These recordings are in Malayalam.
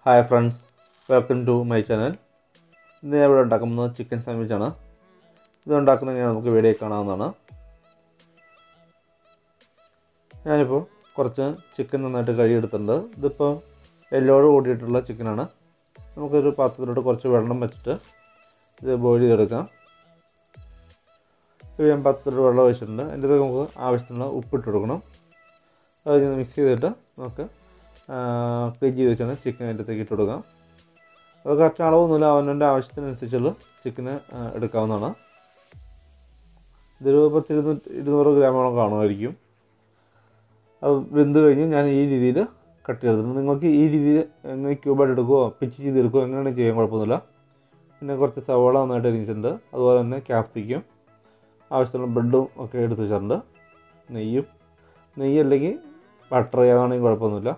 hi friends welcome to my channel ഇന്ന് ഞാൻ ഇവിടെ ഉണ്ടാക്കുന്നത് ചിക്കൻ സാൻഡ്വിച്ചാണ് ഇത് ഉണ്ടാക്കുന്നത് എങ്ങനെ നമുക്ക് വീഡിയോ കാണാവുന്നതാണ് ഞാനിപ്പോൾ കുറച്ച് ചിക്കൻ നന്നായിട്ട് കഴുകിയെടുത്തിട്ടുണ്ട് ഇതിപ്പോൾ എല്ലോട് കൂടിയിട്ടുള്ള ചിക്കനാണ് നമുക്കൊരു പാത്രത്തിലോട്ട് കുറച്ച് വെള്ളം വെച്ചിട്ട് ഇത് ബോയിൽ ചെയ്തെടുക്കാം ഇത് ഞാൻ പാത്രത്തിലോട്ട് വെള്ളം ഒഴിച്ചിട്ടുണ്ട് അതിൻ്റെ അകത്ത് നമുക്ക് ആവശ്യത്തിനുള്ള ഉപ്പിട്ട് കൊടുക്കണം അത് ഞാൻ മിക്സ് ചെയ്തിട്ട് നമുക്ക് ക്ലീൻ ചെയ്ത് വെച്ചാണ് ചിക്കൻ അതിൻ്റെ അകത്തേക്ക് ഇട്ട് കൊടുക്കാം അത് കറക്റ്റ് അളവൊന്നുമില്ല അവനവൻ്റെ ആവശ്യത്തിനനുസരിച്ചുള്ള ചിക്കന് എടുക്കാവുന്നതാണ് ഇതൊരു പത്ത് ഇരുന്നൂറ്റി ഇരുന്നൂറ് ഗ്രാമോളം കാണുമായിരിക്കും അത് വെന്ത് കഴിഞ്ഞ് ഞാൻ ഈ രീതിയിൽ കട്ട് ചെയ്തിട്ടുണ്ട് നിങ്ങൾക്ക് ഈ രീതിയിൽ എങ്ങനെ ക്യൂബായിട്ട് എടുക്കുമോ പിച്ച് ചെയ്തെടുക്കുമോ എങ്ങനെയാണ് ചെയ്യാൻ കുഴപ്പമൊന്നുമില്ല പിന്നെ കുറച്ച് സവാള നന്നായിട്ട് അരിഞ്ഞിട്ടുണ്ട് അതുപോലെ തന്നെ ക്യാപ്സിക്കും ആവശ്യമുള്ള ബ്രെഡും ഒക്കെ എടുത്ത് വെച്ചിട്ടുണ്ട് നെയ്യും നെയ്യ് അല്ലെങ്കിൽ ബട്ടർ ഏതാണെങ്കിൽ കുഴപ്പമൊന്നുമില്ല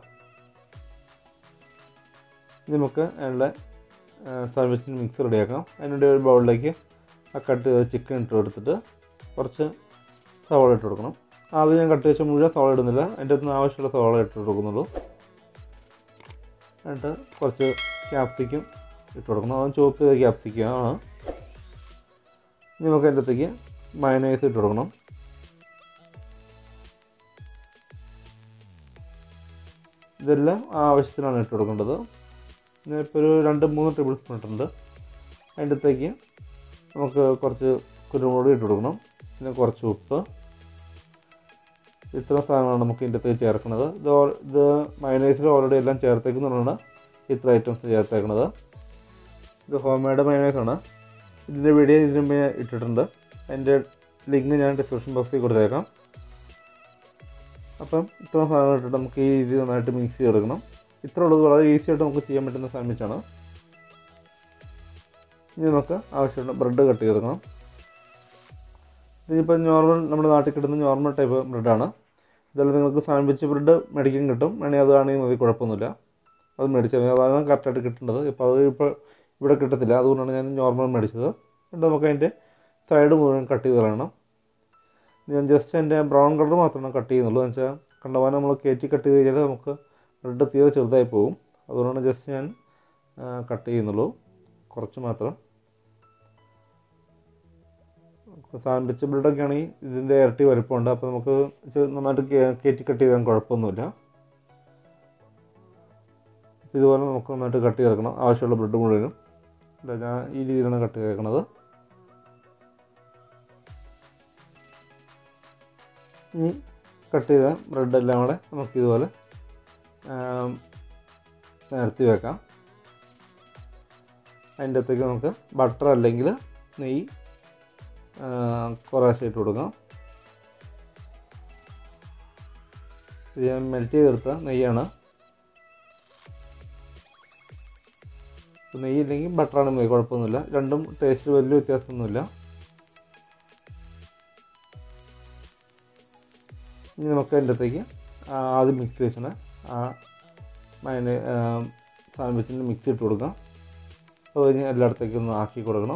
ഇനി നമുക്ക് അതിനുള്ള സാൻഡ്വിച്ചിന് മിക്സ് റെഡിയാക്കാം അതിനുവേണ്ടി ഒരു ബൗളിലേക്ക് ആ കട്ട് ചെയ്ത ചിക്കൻ ഇട്ട് കൊടുത്തിട്ട് കുറച്ച് സവാള ഇട്ട് കൊടുക്കണം ആദ്യം ഞാൻ കട്ട് വെച്ച മുഴുവൻ സവാള ഇടുന്നില്ല അതിൻ്റെ അകത്ത് ആവശ്യമുള്ള സവാള ഇട്ട് കൊടുക്കുന്നുള്ളൂ എന്നിട്ട് കുറച്ച് ക്യാപ്സിക്കും ഇട്ട് കൊടുക്കണം അത് ചോപ്പ് ചെയ്ത ക്യാപ്സിക്കാണ് ഇനി നമുക്ക് അതിൻ്റെ അകത്തേക്ക് മയനൈസ് ഇട്ട് കൊടുക്കണം ഇതെല്ലാം ആവശ്യത്തിനാണ് ഇട്ട് കൊടുക്കേണ്ടത് ഇപ്പോൾ ഒരു രണ്ട് മൂന്ന് ടേബിൾ സ്പൂൺ ഇട്ടുണ്ട് അതിൻ്റെ അകത്തേക്ക് നമുക്ക് കുറച്ച് കുരുമുളക് ഇട്ട് കൊടുക്കണം പിന്നെ കുറച്ച് ഉപ്പ് ഇത്ര സാധനമാണ് നമുക്ക് ഇതിൻ്റെ അകത്തേക്ക് ചേർക്കുന്നത് ഇത് ഇത് മയനൈസിൽ ഓൾറെഡി എല്ലാം ചേർത്തേക്കുന്നുള്ളതാണ് ഇത്ര ഐറ്റംസ് ചേർത്തേക്കുന്നത് ഇത് ഹോം മെയ്ഡ് മയനൈസാണ് ഇതിൻ്റെ വീഡിയോ ഇതിന് മുമ്പ് ഞാൻ ഇട്ടിട്ടുണ്ട് അതിൻ്റെ ലിങ്ക് ഞാൻ ഡിസ്ക്രിപ്ഷൻ ബോക്സിൽ കൊടുത്തേക്കാം അപ്പം ഇത്ര സാധനം ഇട്ടിട്ട് നമുക്ക് ഈ രീതി നന്നായിട്ട് മിക്സ് ചെയ്തെടുക്കണം ഇത്ര ഉള്ളത് വളരെ ഈസി ആയിട്ട് നമുക്ക് ചെയ്യാൻ പറ്റുന്ന സാൻഡ്വിച്ചാണ് ഇനി നമുക്ക് ആവശ്യമുള്ള ബ്രെഡ് കട്ട് ചെയ്തെടുക്കണം ഇതിപ്പോൾ നോർമൽ നമ്മുടെ നാട്ടിൽ കിട്ടുന്ന നോർമൽ ടൈപ്പ് ബ്രെഡാണ് ഇതെല്ലാം നിങ്ങൾക്ക് സാൻഡ്വിച്ച് ബ്രെഡ് മേടിക്കാൻ കിട്ടും വേണമെങ്കിൽ അതാണെങ്കിൽ മതി കുഴപ്പമൊന്നുമില്ല അത് മേടിച്ചാൽ അതാണ് കറക്റ്റായിട്ട് കിട്ടേണ്ടത് ഇപ്പോൾ അത് ഇപ്പോൾ ഇവിടെ കിട്ടത്തില്ല അതുകൊണ്ടാണ് ഞാൻ നോർമൽ മേടിച്ചത് എന്നിട്ട് നമുക്ക് അതിൻ്റെ സൈഡ് മുഴുവൻ കട്ട് ചെയ്ത് കളയണം ഞാൻ ജസ്റ്റ് അതിൻ്റെ ബ്രൗൺ കളർ മാത്രമാണ് കട്ട് ചെയ്യുന്നുള്ളൂ എന്ന് വെച്ചാൽ കണ്ടമാനം നമ്മൾ കയറ്റി കട്ട് ചെയ്ത് കഴിഞ്ഞാൽ നമുക്ക് ബ്രെഡ് തീരെ ചെറുതായി പോകും അതുകൊണ്ടാണ് ജസ്റ്റ് ഞാൻ കട്ട് ചെയ്യുന്നുള്ളൂ കുറച്ച് മാത്രം സാൻഡ്വിച്ച് ബ്രെഡൊക്കെ ആണെങ്കിൽ ഇതിൻ്റെ ഇരട്ടി വലുപ്പമുണ്ട് അപ്പോൾ നമുക്ക് നന്നായിട്ട് കയറ്റി കട്ട് ചെയ്താൽ കുഴപ്പമൊന്നുമില്ല ഇതുപോലെ നമുക്ക് നന്നായിട്ട് കട്ട് ചെയ്തെടുക്കണം ആവശ്യമുള്ള ബ്രെഡ് മുഴുവനും ഞാൻ ഈ രീതിയിലാണ് കട്ട് ചെയ്തേക്കുന്നത് ഇനി കട്ട് ചെയ്ത ബ്രെഡ് എല്ലാം കൂടെ നമുക്ക് ഇതുപോലെ നിരത്തി വെക്കാം അതിൻ്റെ അകത്തേക്ക് നമുക്ക് ബട്ടർ അല്ലെങ്കിൽ നെയ്യ് കുറേശ്ശെ ഇട്ട് കൊടുക്കാം ഇത് ഞാൻ മെൽറ്റ് ചെയ്തെടുത്ത നെയ്യാണ് നെയ്യ് ഇല്ലെങ്കിൽ ബട്ടറാണ് മതി കുഴപ്പമൊന്നുമില്ല രണ്ടും ടേസ്റ്റ് വലിയ വ്യത്യാസമൊന്നുമില്ല ഇനി നമുക്ക് അതിൻ്റെ അകത്തേക്ക് ആദ്യം മിക്സ് വെച്ചാൽ ആ മൈന സാൻഡ്വിച്ചിൻ്റെ മിക്സ് ഇട്ട് കൊടുക്കാം അത് കഴിഞ്ഞ് എല്ലായിടത്തേക്കും ഒന്ന് ആക്കി കൊടുക്കണം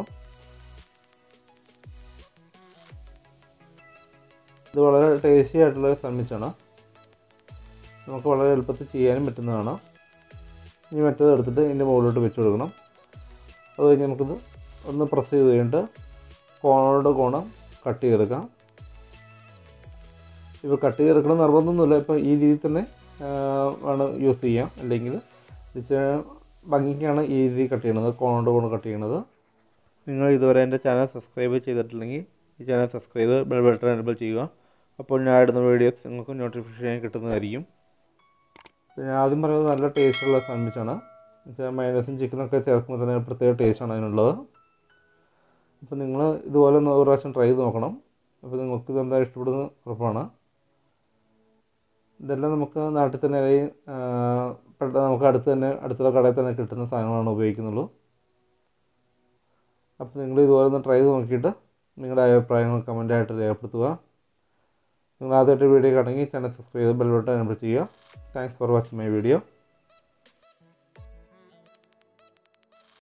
ഇത് വളരെ ടേസ്റ്റി ആയിട്ടുള്ള സാൻഡ്വിച്ചാണ് നമുക്ക് വളരെ എളുപ്പത്തിൽ ചെയ്യാനും പറ്റുന്നതാണ് ഇനി മറ്റേത് എടുത്തിട്ട് ഇതിൻ്റെ മുകളിലോട്ട് വെച്ച് കൊടുക്കണം അത് കഴിഞ്ഞ് നമുക്കിത് ഒന്ന് പ്രസ് ചെയ്ത് കഴിഞ്ഞിട്ട് കോണോട് കോണം കട്ട് ചെയ്തെടുക്കാം ഇപ്പോൾ കട്ട് ചെയ്തെടുക്കണം നിർബന്ധമൊന്നുമില്ല ഇപ്പോൾ ഈ രീതിയിൽ തന്നെ വേണം യൂസ് ചെയ്യാം അല്ലെങ്കിൽ ഭംഗിക്കാണ് ഈ രീതി കട്ട് ചെയ്യണത് കോണോട് കോണ് കട്ട് ചെയ്യണത് നിങ്ങൾ ഇതുവരെ എൻ്റെ ചാനൽ സബ്സ്ക്രൈബ് ചെയ്തിട്ടില്ലെങ്കിൽ ഈ channel subscribe bell button enable ചെയ്യുക അപ്പോൾ ഞാൻ ഇടുന്ന വീഡിയോസ് നിങ്ങൾക്ക് നോട്ടിഫിക്കേഷൻ കിട്ടുന്നതായിരിക്കും പിന്നെ ആദ്യം പറയുന്നത് നല്ല ടേസ്റ്റുള്ള സാൻഡ്വിച്ചാണ് വെച്ചാൽ മൈനസും ചിക്കനൊക്കെ ചേർക്കുമ്പോൾ തന്നെ പ്രത്യേക ടേസ്റ്റാണ് അതിനുള്ളത് അപ്പോൾ നിങ്ങൾ ഇതുപോലെ ഒന്ന് ഒരു പ്രാവശ്യം ട്രൈ ചെയ്ത് നോക്കണം അപ്പോൾ നിങ്ങൾക്ക് ഇതെന്താ ഇഷ്ടപ്പെടുന്ന ഉറപ്പാണ് ഇതെല്ലാം നമുക്ക് നാട്ടിൽ തന്നെ പെട്ടെന്ന് നമുക്ക് അടുത്ത് തന്നെ അടുത്തുള്ള കടയിൽ തന്നെ കിട്ടുന്ന സാധനങ്ങളാണ് ഉപയോഗിക്കുന്നുള്ളൂ അപ്പോൾ നിങ്ങൾ ഇതുപോലെ ഒന്ന് ട്രൈ ചെയ്ത് നോക്കിയിട്ട് നിങ്ങളുടെ അഭിപ്രായങ്ങൾ കമൻറ്റായിട്ട് രേഖപ്പെടുത്തുക നിങ്ങൾ ആദ്യമായിട്ട് വീഡിയോ കാണുമെങ്കിൽ ചാനൽ സബ്സ്ക്രൈബ് ചെയ്ത് ബെൽ ബട്ടൺ എനബിൾ ചെയ്യുക thanks for watching my video